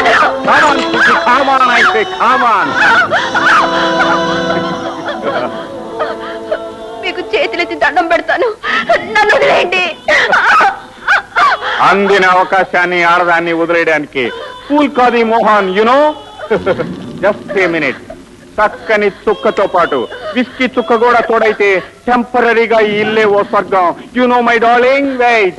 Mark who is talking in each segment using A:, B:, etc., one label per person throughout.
A: Come on, Suki, come on, I say, come on.
B: మీకు చేతులెత్తి దండం పెడతాను నన్ను వదిలేయండి
A: అందిన అవకాశాన్ని ఆడదాన్ని వదిలేయడానికి ఫూల్ కాది Mohan you know just a minute చక్కని చుక్కతో పాటు విస్కీ చుక్క కూడా తోడైతే టెంపరీగా ఈ ఇల్లే ఓ స్వర్గం you know my darling wait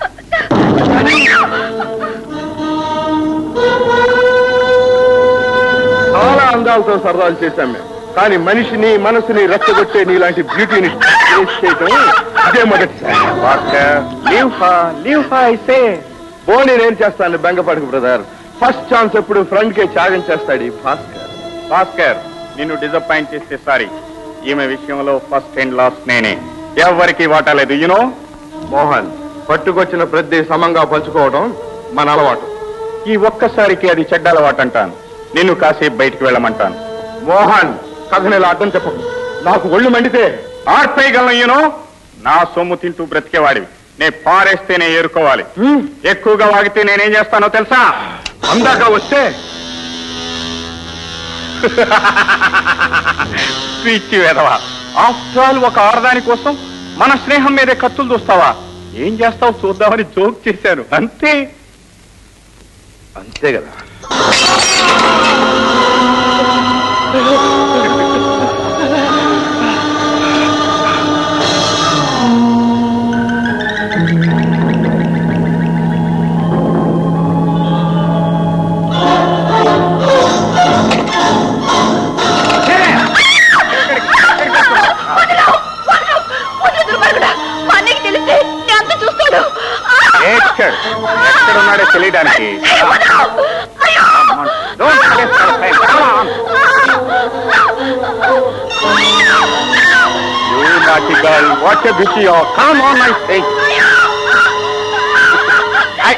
C: చాలా అందాలతో సరదాలు చేశాం మేము కానీ మనిషిని మనసుని రెచ్చగొట్టే నీలాంటి బ్యూటీని టేస్ట్ చేయటం ఇదే మొదటిసారి
A: లీవ్ లీవ్ ఐ సే
C: పోనీ నేను చేస్తాను బెంగపడకు బ్రదర్ ఫస్ట్ ఛాన్స్ ఎప్పుడు ఫ్రెండ్ కే త్యాగం చేస్తాడు ఈ భాస్కర్
A: భాస్కర్ నిన్ను డిసప్పాయింట్ చేస్తే సారీ ఈమె విషయంలో ఫస్ట్ అండ్ లాస్ట్ నేనే ఎవరికి వాటా లేదు యునో
C: మోహన్ పట్టుకొచ్చిన ప్రతి సమంగా పంచుకోవడం మన అలవాటు
A: ఈ ఒక్కసారికి అది చెడ్డ అలవాటు అంటాను నిన్ను కాసేపు బయటికి వెళ్ళమంటాను
C: మోహన్ కథని ఇలా అడ్డం చెప్పకు నాకు ఒళ్ళు మండితే
A: ఆర్పేయగలను యూనో నా సొమ్ము తింటూ బ్రతికేవాడివి నే పారేస్తేనే ఏరుకోవాలి ఎక్కువగా వాగితే నేనేం చేస్తానో తెలుసా
C: అందాక వస్తే
A: పిచ్చి వెధవా ఆఫ్టర్ ఆల్ ఒక ఆడదాని కోసం మన స్నేహం మీదే కత్తులు చూస్తావా ఏం చేస్తావు చూద్దామని జోక్ చేశాను అంతే
C: అంతే కదా
B: వదిలు దుర్మార్గుడా. మా అన్నయ్యకి తెలిస్తే నీ అంత చూస్తాడు
A: ఎక్కడ ఎక్కడున్నాడో తెలియడానికి
B: అయ్యో
A: Don't waste our time. Come on. You naughty girl, what a beauty you are. Come on, I say. I...